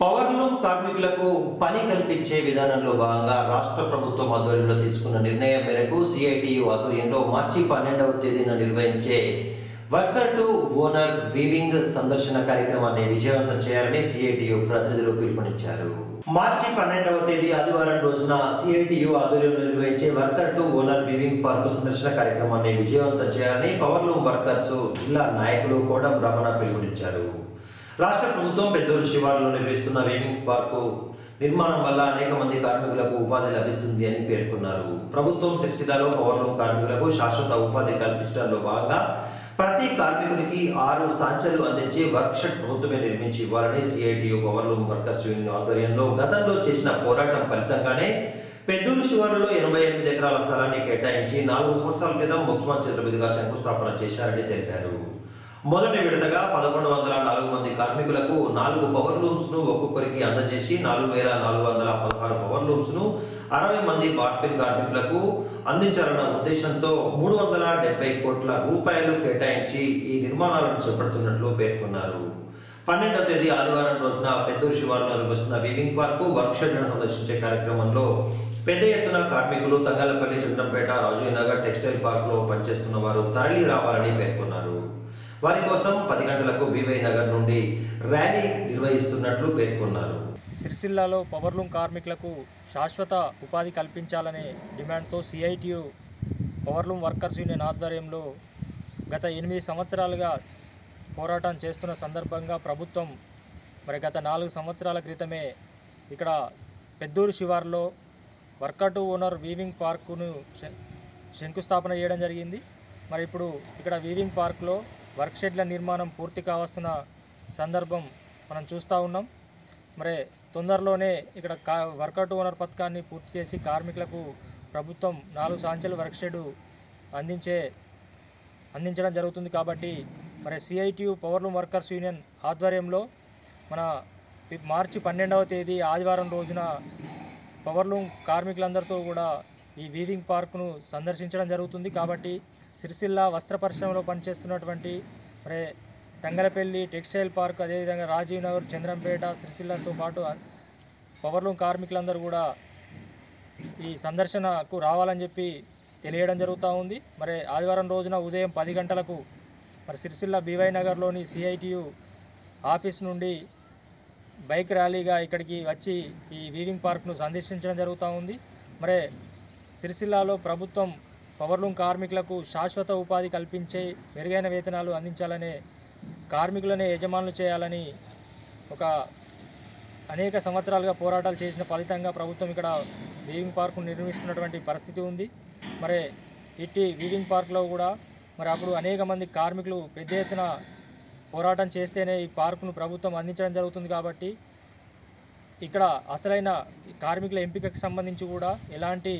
powerloom కార్మికులకు పని కల్పించే విధానంలో భాగంగా రాష్ట్ర ప్రభుత్వం ఆధ్వర్యంలో తీసుకున్న నిర్ణయం మేరకు సిఐటియు ఆధ్వర్యంలో మార్చి పన్నెండవ తేదీన నిర్వహించే వర్కర్ టు ఓనర్ వీవింగ్ సందర్శన కార్యక్రమాన్ని విజయవంతం చేయాలని సిఐటియు ప్రతినిధులు పిలుపునిచ్చారు మార్చి పన్నెండవ తేదీ ఆదివారం రోజున సిఐటియు ఆధ్వర్యంలో నిర్వహించే worker to owner weaving park సందర్శన కార్యక్రమాన్ని విజయవంతం చేయాలని పవర్లూమ్ వర్కర్స్ జిల్లా నాయకులు కోడం రమణ పిలుపునిచ్చారు రాష్ట్ర ప్రభుత్వం పెద్దూరు శివారులో నిర్మిస్తున్న వేవింగ్ పార్కు నిర్మాణం వల్ల అనేక మంది కార్మికులకు ఉపాధి లభిస్తుంది అని పేర్కొన్నారు ప్రభుత్వం సిరిసిల్లలో పవర్లూమ్ కార్మికులకు శాశ్వత ఉపాధి కల్పించడంలో భాగంగా ప్రతి కార్మికునికి ఆరు సాంచలు అందించే వర్క్షాప్ ప్రభుత్వమే నిర్మించి ఇవ్వాలని సిఐటియు పవర్లూమ్ వర్కర్స్ యూనియన్ ఆధ్వర్యంలో గతంలో చేసిన పోరాటం ఫలితంగానే పెద్దూరు శివారులో ఎనభై ఎనిమిది ఎకరాల స్థలాన్ని కేటాయించి నాలుగు సంవత్సరాల క్రితం ముఖ్యమంత్రి చేతుల మీదుగా శంకుస్థాపన చేశారని తెలిపారు మొదటి విడతగా పదకొండు వందల నాలుగు మంది కార్మికులకు నాలుగు పవర్ లూమ్స్ ను ఒక్కొక్కరికి అందజేసి నాలుగు వేల నాలుగు వందల పదహారు పవర్ లూమ్స్ ను అరవై మంది బార్పిన్ కార్మికులకు అందించాలన్న ఉద్దేశంతో మూడు వందల డెబ్బై కోట్ల రూపాయలు కేటాయించి ఈ నిర్మాణాలను చేపడుతున్నట్లు పేర్కొన్నారు పన్నెండవ తేదీ ఆదివారం రోజున పెద్దూరు శివారులో నిర్వహిస్తున్న వీవింగ్ పార్కు వర్క్షాప్ సందర్శించే కార్యక్రమంలో పెద్ద ఎత్తున కార్మికులు తంగలపల్లి చంద్రంపేట రాజీవ్ నగర్ టెక్స్టైల్ పార్క్ లో పనిచేస్తున్న వారు తరలి రావాలని పేర్కొన్నారు వారి కోసం పది గంటలకు బీవై నగర్ నుండి ర్యాలీ నిర్వహిస్తున్నట్లు పేర్కొన్నారు సిరిసిల్లాలో పవర్లూమ్ కార్మికులకు శాశ్వత ఉపాధి కల్పించాలనే డిమాండ్తో సిఐటియు పవర్లూమ్ వర్కర్స్ యూనియన్ ఆధ్వర్యంలో గత ఎనిమిది సంవత్సరాలుగా పోరాటం చేస్తున్న సందర్భంగా ప్రభుత్వం మరి గత నాలుగు సంవత్సరాల క్రితమే ఇక్కడ పెద్దూరు శివార్లో వర్కర్ టు ఓనర్ వీవింగ్ పార్కును శ- శంకుస్థాపన చేయడం జరిగింది మరి ఇప్పుడు ఇక్కడ వీవింగ్ పార్క్లో వర్క్ షెడ్ల నిర్మాణం పూర్తి కావస్తున్న సందర్భం మనం చూస్తూ ఉన్నాం మరి తొందరలోనే ఇక్కడ కా వర్కర్ టు ఓనర్ పథకాన్ని పూర్తి చేసి కార్మికులకు ప్రభుత్వం నాలుగు సాంచెల వర్క్ షెడ్ అందించే అందించడం జరుగుతుంది కాబట్టి మరి సిఐటియు పవర్లూమ్ వర్కర్స్ యూనియన్ ఆధ్వర్యంలో మన పి- మార్చి పన్నెండవ తేదీ ఆదివారం రోజున పవర్లూమ్ కార్మికులందరితో కూడా ఈ వీవింగ్ పార్కును సందర్శించడం జరుగుతుంది కాబట్టి సిరిసిల్ల వస్త్ర పరిశ్రమలో పనిచేస్తున్నటువంటి మరి తంగలపల్లి టెక్స్టైల్ పార్క్ అదేవిధంగా రాజీవ్ నగర్ చంద్రంపేట సిరిసిల్లతో పాటు పవర్లూమ్ కార్మికులందరూ కూడా ఈ సందర్శనకు రావాలని చెప్పి తెలియడం జరుగుతూ ఉంది మరి ఆదివారం రోజున ఉదయం పది గంటలకు మరి సిరిసిల్ల బీవై నగర్లోని సిఐటియు ఆఫీస్ నుండి బైక్ ర్యాలీగా ఇక్కడికి వచ్చి ఈ వీవింగ్ పార్క్ను సందర్శించడం జరుగుతూ ఉంది మరి సిరిసిల్లాలో ప్రభుత్వం పవర్లూమ్ కార్మికులకు శాశ్వత ఉపాధి కల్పించే మెరుగైన వేతనాలు అందించాలనే కార్మికులనే యజమానులు చేయాలని ఒక అనేక సంవత్సరాలుగా పోరాటాలు చేసిన ఫలితంగా ప్రభుత్వం ఇక్కడ వీవింగ్ పార్కు నిర్మిస్తున్నటువంటి పరిస్థితి ఉంది మరి ఇట్టి వీవింగ్ పార్క్లో కూడా మరి అప్పుడు అనేక మంది కార్మికులు పెద్ద ఎత్తున పోరాటం చేస్తేనే ఈ పార్కును ప్రభుత్వం అందించడం జరుగుతుంది కాబట్టి ఇక్కడ అసలైన కార్మికుల ఎంపికకు సంబంధించి కూడా ఎలాంటి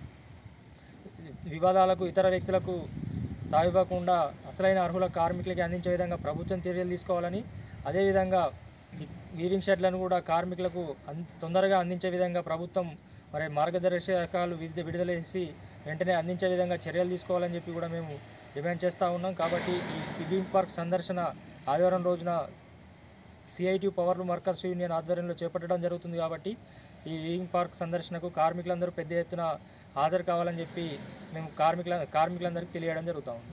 వివాదాలకు ఇతర వ్యక్తులకు తావివ్వకుండా అసలైన అర్హుల కార్మికులకి అందించే విధంగా ప్రభుత్వం చర్యలు తీసుకోవాలని అదేవిధంగా ఈ వీవింగ్ షెడ్లను కూడా కార్మికులకు అన్ తొందరగా అందించే విధంగా ప్రభుత్వం మరి మార్గదర్శకాలు విడుదల విడుదల చేసి వెంటనే అందించే విధంగా చర్యలు తీసుకోవాలని చెప్పి కూడా మేము డిమాండ్ చేస్తూ ఉన్నాం కాబట్టి ఈ వీవింగ్ పార్క్ సందర్శన ఆదివారం రోజున సిఐటి పవర్ వర్కర్స్ యూనియన్ ఆధ్వర్యంలో చేపట్టడం జరుగుతుంది కాబట్టి ఈ వీవింగ్ పార్క్ సందర్శనకు కార్మికులందరూ పెద్ద ఎత్తున హాజరు కావాలని చెప్పి మేము కార్మికుల కార్మికులందరికీ తెలియడం జరుగుతూ ఉంది